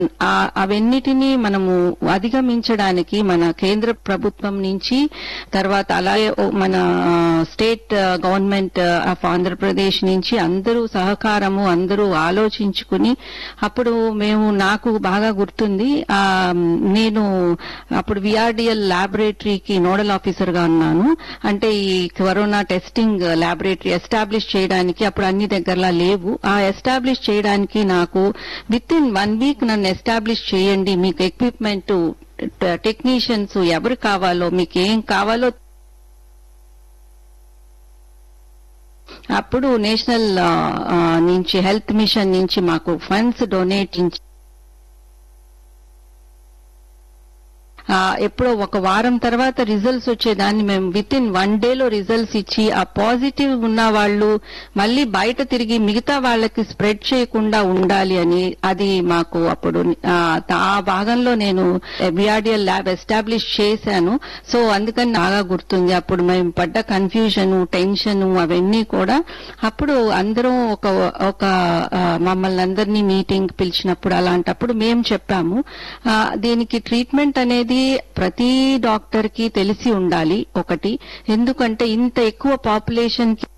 ఆ- అవన్నిటినీ మనము అధిగమించడానికి మన కేంద్ర ప్రభుత్వం నుంచి తర్వాత అలాగే ఓ- మన స్టేట్ గవర్నమెంట్ ఆఫ్ ఆంధ్రప్రదేశ్ నుంచి అందరూ సహకారము అందరూ ఆలోచించుకుని అప్పుడు మేము నాకు బాగా గుర్తుంది ఆ, నేను అప్పుడు విఆర్డిఎల్ ల్యాబొరేటరీకి నోడల్ ఆఫీసర్ గా ఉన్నాను అంటే ఈ కరోనా టెస్టింగ్ ల్యాబొరేటరీ ఎస్టాబ్లిష్ చేయడానికి అప్పుడు అన్ని దగ్గరలా లేవు ఆ ఎస్టాబ్లిష్ చేయడానికి నాకు విత్ ఇన్ వన్ వీక్ నన్ను ఎస్టాబ్లిష్ చేయండి మీకు ఎక్విప్మెంట్ టెక్నీషియన్స్ ఎవరు కావాలో మీకు ఏం కావాలో అప్పుడు నేషనల్ ఆ, ఆ, నుంచి హెల్త్ మిషన్ నుంచి మాకు ఫండ్స్ డొనేట్ ఆ, ఎప్పుడో ఒక వారం తర్వాత రిజల్ట్స్ వచ్చేదాన్ని మేము విత్ ఇన్ వన్ డేలో రిజల్ట్స్ ఇచ్చి ఆ పాజిటివ్ ఉన్న వాళ్ళు మళ్ళీ బయట తిరిగి మిగతా వాళ్ళకి స్ప్రెడ్ చేయకుండా ఉండాలి అని అది మాకు అప్పుడు ఆ, ఆ భాగంలో నేను బిఆర్డిఎల్ ల్యాబ్ ఎస్టాబ్లిష్ చేశాను సో అందుకని బాగా గుర్తుంది అప్పుడు మేము పడ్డ కన్ఫ్యూజన్ టెన్షన్ అవన్నీ కూడా అప్పుడు అందరం ఒక ఒక ఆ, మమ్మల్ని అందరినీ మీటింగ్ పిలిచినప్పుడు అలాంటప్పుడు మేము చెప్పాము ఆ, దీనికి ట్రీట్మెంట్ అనేది ప్రతి డాక్టర్ కి తెలిసి ఉండాలి ఒకటి ఎందుకంటే ఇంత ఎక్కువ పాపులేషన్ కి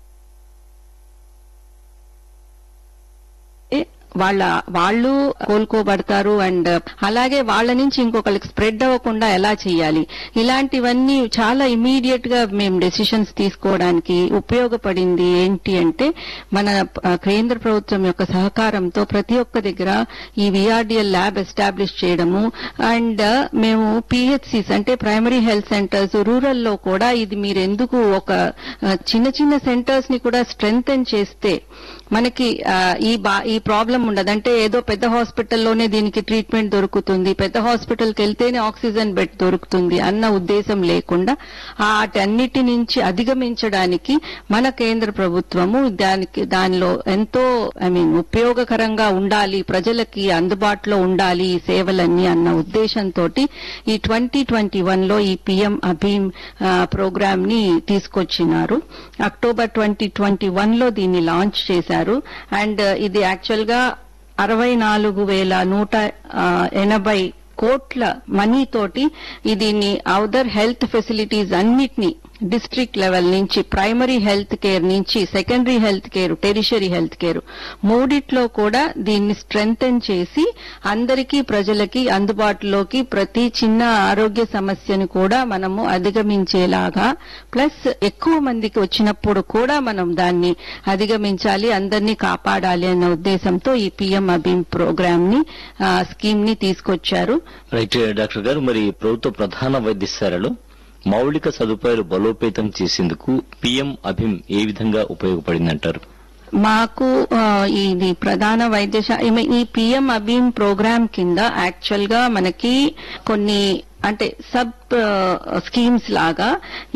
వాళ్ళ వాళ్ళు కోలుకోబడతారు అండ్ అలాగే వాళ్ళ నుంచి ఇంకొకరికి స్ప్రెడ్ అవ్వకుండా ఎలా చేయాలి ఇలాంటివన్నీ చాలా ఇమీడియట్ గా మేము డెసిషన్స్ తీసుకోవడానికి ఉపయోగపడింది ఏంటి అంటే మన ఆ, కేంద్ర ప్రభుత్వం యొక్క సహకారంతో ప్రతి ఒక్క దగ్గర ఈ విఆర్డిఎల్ ల్యాబ్ ఎస్టాబ్లిష్ చేయడము అండ్ మేము పిహెచ్సిస్ అంటే ప్రైమరీ హెల్త్ సెంటర్స్ రూరల్ లో కూడా ఇది మీరు ఎందుకు ఒక ఆ, చిన్న చిన్న సెంటర్స్ ని కూడా స్ట్రెంగ్తన్ చేస్తే మనకి ఆ, ఈ బా ఈ ప్రాబ్లం ఉండదు అంటే ఏదో పెద్ద హాస్పిటల్లోనే దీనికి ట్రీట్మెంట్ దొరుకుతుంది పెద్ద హాస్పిటల్కి వెళ్తేనే ఆక్సిజన్ బెడ్ దొరుకుతుంది అన్న ఉద్దేశం లేకుండా వాటన్నిటి నుంచి అధిగమించడానికి మన కేంద్ర ప్రభుత్వము దానికి దానిలో ఎంతో ఐ మీన్ ఉపయోగకరంగా ఉండాలి ప్రజలకి అందుబాటులో ఉండాలి ఈ సేవలన్నీ అన్న ఉద్దేశంతో ఈ ట్వంటీ ట్వంటీ వన్ లో ఈ పిఎం అభీమ్ ప్రోగ్రామ్ ని తీసుకొచ్చినారు అక్టోబర్ ట్వంటీ ట్వంటీ వన్ లో దీన్ని లాంచ్ చేశారు అండ్ ఇది యాక్చువల్ గా అరవై నాలుగు వేల నూట ఆ, ఎనభై కోట్ల మనీ తోటి దీన్ని అదర్ హెల్త్ ఫెసిలిటీస్ అన్నిటినీ డిస్ట్రిక్ట్ లెవెల్ నుంచి ప్రైమరీ హెల్త్ కేర్ నుంచి secondary health care tertiary health care మూడిట్లో కూడా దీన్ని స్ట్రెంగ్తన్ చేసి అందరికీ ప్రజలకి అందుబాటులోకి ప్రతి చిన్న ఆరోగ్య సమస్యను కూడా మనము అధిగమించేలాగా ప్లస్ ఎక్కువ మందికి వచ్చినప్పుడు కూడా మనం దాన్ని అధిగమించాలి అందరినీ కాపాడాలి అన్న ఉద్దేశంతో ఈ పిఎం అభీమ్ ప్రోగ్రామ్ ని స్కీమ్ ని తీసుకొచ్చారు రైట్ డాక్టర్ గారు మరి ప్రభుత్వ ప్రధాన వైద్యశాలలో మౌలిక సదుపాయాలు బలోపేతం చేసేందుకు పిఎం అభిమ్ ఏ విధంగా ఉపయోగపడిందంటారు మాకు ఆ, ఇది ప్రధాన వైద్యశాల ఈ పిఎం అభీమ్ ప్రోగ్రామ్ కింద యాక్చువల్ గా మనకి కొన్ని అంటే సబ్ స్కీమ్స్ లాగా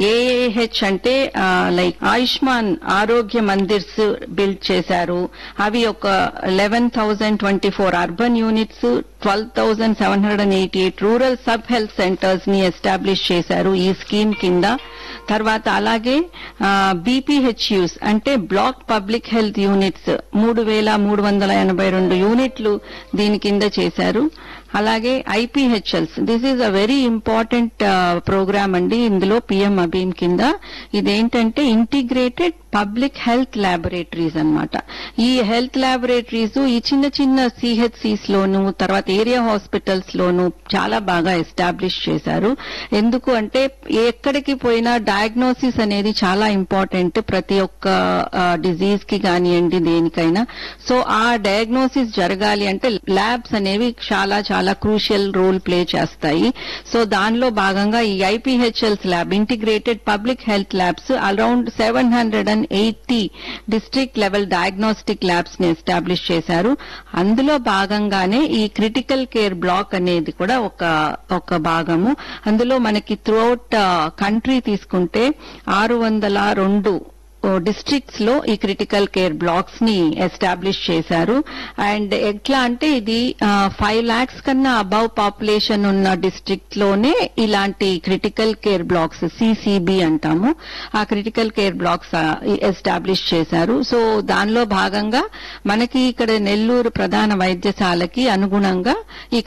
ఏఏహెచ్ అంటే లైక్ ఆయుష్మాన్ ఆరోగ్య మందిర్స్ బిల్డ్ చేశారు అవి ఒక eleven thousand twenty four urban units twelve thousand seven hundred and eighty eight rural sub health centres ని ఎస్టాబ్లిష్ చేశారు ఈ స్కీమ్ కింద తర్వాత అలాగే బీపీహెచ్యూస్ అంటే బ్లాక్ పబ్లిక్ హెల్త్ యూనిట్స్ మూడు వేల మూడు వందల ఎనభై రెండు యూనిట్లు దీని కింద చేశారు అలాగే IPHLs this is a very important program అండి ఇందులో పిఎం అభీమ్ కింద ఇదేంటంటే ఇంటిగ్రేటెడ్ పబ్లిక్ హెల్త్ ల్యాబొరేటరీస్ అన్నమాట ఈ హెల్త్ ల్యాబొరేటరీస్ ఈ చిన్న చిన్న సిహెచ్సిస్ లోను తర్వాత ఏరియా హాస్పిటల్స్ లోను చాలా బాగా ఎస్టాబ్లిష్ చేశారు ఎందుకు అంటే ఎక్కడికి పోయినా డయాగ్నోసిస్ అనేది చాలా ఇంపార్టెంట్ ప్రతి ఒక్క డిజీజ్ కి కానివ్వండి దేనికైనా సో ఆ డయాగ్నోసిస్ జరగాలి అంటే ల్యాబ్స్ అనేవి చాలా చాలా క్రూషియల్ రోల్ ప్లే చేస్తాయి సో దానిలో భాగంగా ఈ IPHLs lab integrated public health labs around seven hundred and eighty district level diagnostic labs ని ఎస్టాబ్లిష్ చేశారు అందులో భాగంగానే ఈ క్రిటికల్ కేర్ బ్లాక్ అనేది కూడా ఒక ఒక భాగము అందులో మనకి త్రూఅవుట్ కంట్రీ తీసుకుంటే ఆరు వందల రెండు డిస్ట్రిక్ట్స్ లో ఈ క్రిటికల్ కేర్ బ్లాక్స్ ని ఎస్టాబ్లిష్ చేశారు అండ్ ఎట్లా అంటే ఇది ఫైవ్ లాక్స్ కన్నా అబౌవ్ పాపులేషన్ ఉన్న డిస్ట్రిక్ట్ లోనే ఇలాంటి క్రిటికల్ కేర్ బ్లాక్స్ సిసిబి అంటాము ఆ క్రిటికల్ కేర్ బ్లాక్స్ ఎస్టాబ్లిష్ చేశారు సో దానిలో భాగంగా మనకి ఇక్కడ నెల్లూరు ప్రధాన వైద్యశాలకి అనుగుణంగా ఈ